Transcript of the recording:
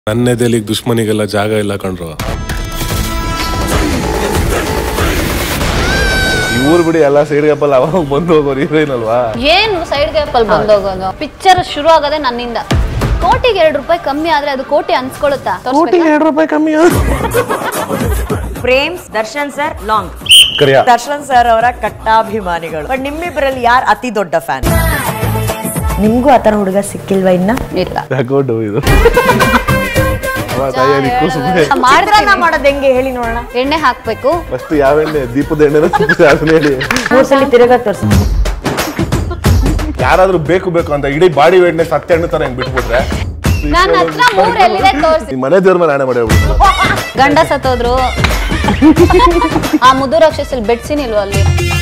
ನನ್ನ ಎದೆಲಿಗ್ ದುಶ್ಮನಿಗೆಲ್ಲ ಜಾಗ ಇಲ್ಲ ಕಣ್ರು ಇವ್ರು ಬಿಡಿ ಎಲ್ಲ ಸೈಡ್ ಗ್ಯಾಪಲ್ಲಿ ಅವಾಗ ಬಂದು ಹೋಗೋರು ಹೀರೋಯಿನ್ ಅಲ್ವಾ ಏನು ಸೈಡ್ ಗ್ಯಾಪ್ ಅಲ್ಲಿ ಬಂದೋಗೋದು ಪಿಕ್ಚರ್ ಶುರು ಆಗೋದೇ ನನ್ನಿಂದ ಕೋಟಿಗೆ ಎರಡು ರೂಪಾಯಿ ಕಮ್ಮಿ ಆದ್ರೆ ಅದು ಕೋಟಿ ಅನ್ಸ್ಕೊಳುತ್ತಾ ತೋರ್ಸ್ಬೇಕಾ? ಎರಡು ರೂಪಾಯಿ ಕಮ್ಮಿ Prem's Darshan sir long Kariya Darshan sir ಅವರ ಕಟ್ಟಾಭಿಮಾನಿಗಳು ಬಟ್ ನಿಮ್ಮಿಬ್ಬರಲ್ಲಿ ಯಾರು ಅತಿ ದೊಡ್ಡ ಫ್ಯಾನ್ ನಿಮ್ಗೂ ಆತರ ಹುಡುಗ ಸಿಕ್ಕಿಲ್ವಾ ಇನ್ನ ಇಲ್ಲ ಅಕೌಂಟ್ ಇದು ಅವ ತಾಯಿ ನಿಕ್ಕು ಸುಮ್ಮನೆ ಮಾಡಿದ್ರೆ ಚಿತ್ರಾನ್ನ ಮಾಡೋದು ಹೆಂಗೆ ಹೇಳಿ ನೋಡೋಣ ಎಣ್ಣೆ ಹಾಕ್ಬೇಕು ಫಸ್ಟ್ ಯಾವ ಎಣ್ಣೆ ದೀಪದ ಎಣ್ಣೆನ ತುಪ್ಪ ಅದನ್ನ ಹೇಳಿ ಮೂರ್ ಸಲ ತಿರುಗ ತೋರ್ಸಿ ಯಾರಾದ್ರೂ ಬೇಕು ಬೇಕು ಅಂತ ಇಡೀ ಬಾಡಿ ವೇಟ್ನೆ ಸತ್ಯ ಹಣ್ಣು ತರ ಹೆಂಗ್ ಬಿಟ್ಬಿಟ್ರೆ ನನ್ನ ಹತ್ರ ಮೂರ್ ಎಲ್ಲಿದೆ ತೋರ್ಸಿ ನಿಮ್ ಮನೆ ದೇವ್ರ ಮೇಲೆ ಹಣೆ ಮಾಡಿ ಹೋಗ್ಬಿಟ್ಟು ಗಂಡ ಸತ್ತೋದ್ರು ಆ ಮುದ್ದು ರಾಕ್ಷಸಲ್ಲಿ ಬೆಡ್ಸಿನಿಲ್ವ ಅಲ್ಲಿ